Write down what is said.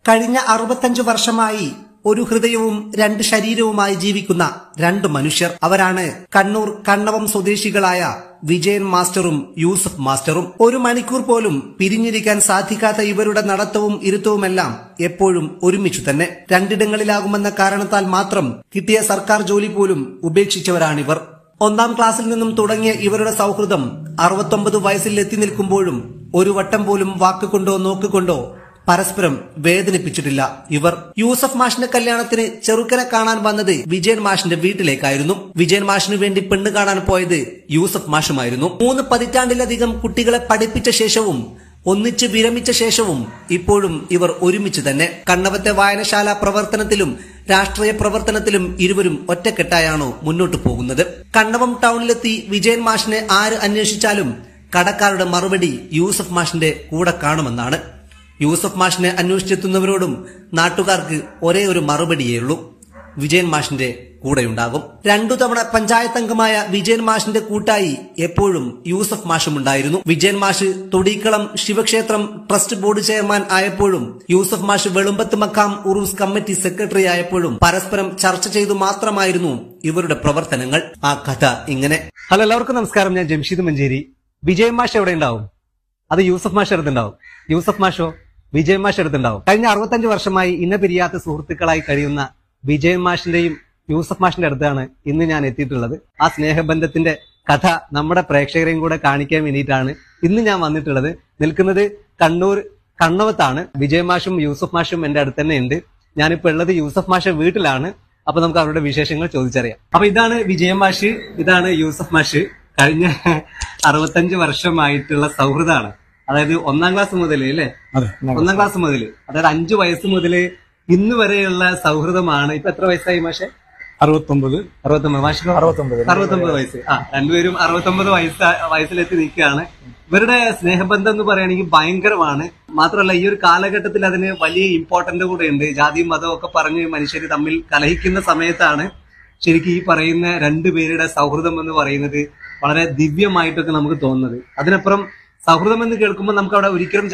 കഴിഞ്ഞ അറുപത്തഞ്ചു വർഷമായി ഒരു ഹൃദയവും രണ്ട് ശരീരവുമായി ജീവിക്കുന്ന രണ്ട് മനുഷ്യർ അവരാണ് കണ്ണൂർ കണ്ണവം സ്വദേശികളായ വിജയൻ മാസ്റ്ററും യൂസഫ് മാസ്റ്ററും ഒരു മണിക്കൂർ പോലും പിരിഞ്ഞിരിക്കാൻ സാധിക്കാത്ത ഇവരുടെ നടത്തവും ഇരുത്തവുമെല്ലാം എപ്പോഴും ഒരുമിച്ചു തന്നെ രണ്ടിടങ്ങളിലാകുമെന്ന കാരണത്താൽ മാത്രം കിട്ടിയ സർക്കാർ ജോലി പോലും ഉപേക്ഷിച്ചവരാണിവർ ഒന്നാം ക്ലാസ്സിൽ നിന്നും തുടങ്ങിയ ഇവരുടെ സൗഹൃദം അറുപത്തൊമ്പത് വയസ്സിൽ എത്തി നിൽക്കുമ്പോഴും ഒരു വട്ടം പോലും വാക്കുകൊണ്ടോ നോക്കുകൊണ്ടോ പരസ്പരം വേദനിപ്പിച്ചിട്ടില്ല ഇവർ യൂസഫ് മാഷിന്റെ കല്യാണത്തിന് ചെറുക്കനെ കാണാൻ വന്നത് വിജയൻ മാഷിന്റെ വീട്ടിലേക്കായിരുന്നു വിജയൻ മാഷിനു വേണ്ടി പെണ്ണ് കാണാൻ പോയത് യൂസഫ് മാഷുമായിരുന്നു മൂന്ന് പതിറ്റാണ്ടിലധികം കുട്ടികളെ പഠിപ്പിച്ച ശേഷവും ഒന്നിച്ച് വിരമിച്ച ശേഷവും ഇപ്പോഴും ഇവർ ഒരുമിച്ച് തന്നെ കണ്ണവത്തെ വായനശാല പ്രവർത്തനത്തിലും രാഷ്ട്രീയ പ്രവർത്തനത്തിലും ഇരുവരും ഒറ്റക്കെട്ടായാണോ മുന്നോട്ടു പോകുന്നത് കണ്ണവം ടൗണിലെത്തി വിജയൻ മാഷിനെ ആര് അന്വേഷിച്ചാലും കടക്കാരുടെ മറുപടി യൂസഫ് മാഷിന്റെ കൂടെ കാണുമെന്നാണ് യൂസഫ് മാഷിനെ അന്വേഷിച്ചെത്തുന്നവരോടും നാട്ടുകാർക്ക് ഒരേ ഒരു മറുപടിയേ ഉള്ളൂ വിജയൻ മാഷിന്റെ കൂടെയുണ്ടാകും രണ്ടു തവണ പഞ്ചായത്ത് അംഗമായ വിജയൻ മാഷിന്റെ കൂട്ടായി എപ്പോഴും യൂസഫ് മാഷും ഉണ്ടായിരുന്നു വിജയൻ മാഷ് തൊടീക്കളം ശിവക്ഷേത്രം ട്രസ്റ്റ് ബോർഡ് ചെയർമാൻ ആയപ്പോഴും യൂസഫ് മാഷ് വെളുമ്പത്ത് മക്കാം ഉറൂസ് കമ്മിറ്റി സെക്രട്ടറി ആയപ്പോഴും പരസ്പരം ചർച്ച ചെയ്തു മാത്രമായിരുന്നു ഇവരുടെ പ്രവർത്തനങ്ങൾ ആ കഥ ഇങ്ങനെ ഹലോ എല്ലാവർക്കും നമസ്കാരം ഞാൻ ജംഷീദ് മഞ്ചേരി വിജയൻ മാഷ് എവിടെ ഉണ്ടാവും അത് യൂസഫ് മാഷ് അടുത്തുണ്ടാവും യൂസഫ് മാഷോ വിജയൻ മാഷ് അടുത്തുണ്ടാവും കഴിഞ്ഞ അറുപത്തഞ്ച് വർഷമായി ഇന്ന പിരിയാത്ത സുഹൃത്തുക്കളായി കഴിയുന്ന വിജയൻ മാഷിന്റെയും യൂസഫ് മാഷിന്റെ അടുത്താണ് ഇന്ന് ഞാൻ എത്തിയിട്ടുള്ളത് ആ സ്നേഹബന്ധത്തിന്റെ കഥ നമ്മുടെ പ്രേക്ഷകരെയും കൂടെ കാണിക്കാൻ വേണ്ടിയിട്ടാണ് ഇന്ന് ഞാൻ വന്നിട്ടുള്ളത് നിൽക്കുന്നത് കണ്ണൂർ കണ്ണവത്താണ് വിജയൻ മാഷും യൂസഫ് മാഷും എന്റെ അടുത്ത് തന്നെ ഉണ്ട് ഞാനിപ്പോ ഉള്ളത് യൂസഫ് മാഷ വീട്ടിലാണ് അപ്പൊ നമുക്ക് അവരുടെ വിശേഷങ്ങൾ ചോദിച്ചറിയാം അപ്പൊ ഇതാണ് വിജയൻ മാഷ് ഇതാണ് യൂസഫ് മാഷ് കഴിഞ്ഞ അറുപത്തഞ്ച് വർഷമായിട്ടുള്ള സൗഹൃദമാണ് അതായത് ഒന്നാം ക്ലാസ് മുതൽ അല്ലേ അതെ ഒന്നാം ക്ലാസ് മുതൽ അതായത് അഞ്ചു വയസ്സ് മുതൽ ഇന്ന് വരെയുള്ള സൗഹൃദമാണ് ഇപ്പൊ എത്ര വയസ്സായി മാഷെ അറുപത്തൊമ്പത് അറുപത്തൊമ്പത് മാഷിക്കോ അറുപത്തൊമ്പത് അറുപത്തൊമ്പത് വയസ്സ് ആ രണ്ടുപേരും അറുപത്തൊമ്പത് വയസ്സ് വയസ്സിലെത്തി നിൽക്കുകയാണ് ഇവരുടെ സ്നേഹബന്ധം എന്ന് പറയുകയാണെങ്കിൽ ഭയങ്കരമാണ് മാത്രമല്ല ഈ ഒരു കാലഘട്ടത്തിൽ അതിന് വലിയ ഇമ്പോർട്ടന്റ് കൂടെ ഉണ്ട് ജാതിയും മതവും ഒക്കെ പറഞ്ഞ് മനുഷ്യർ തമ്മിൽ കലഹിക്കുന്ന സമയത്താണ് ശരിക്കും ഈ പറയുന്ന രണ്ടുപേരുടെ സൗഹൃദം എന്ന് പറയുന്നത് വളരെ ദിവ്യമായിട്ടൊക്കെ നമുക്ക് തോന്നുന്നത് അതിനപ്പുറം സൗഹൃദം എന്ന് കേൾക്കുമ്പോൾ നമുക്ക് അവിടെ ഒരിക്കലും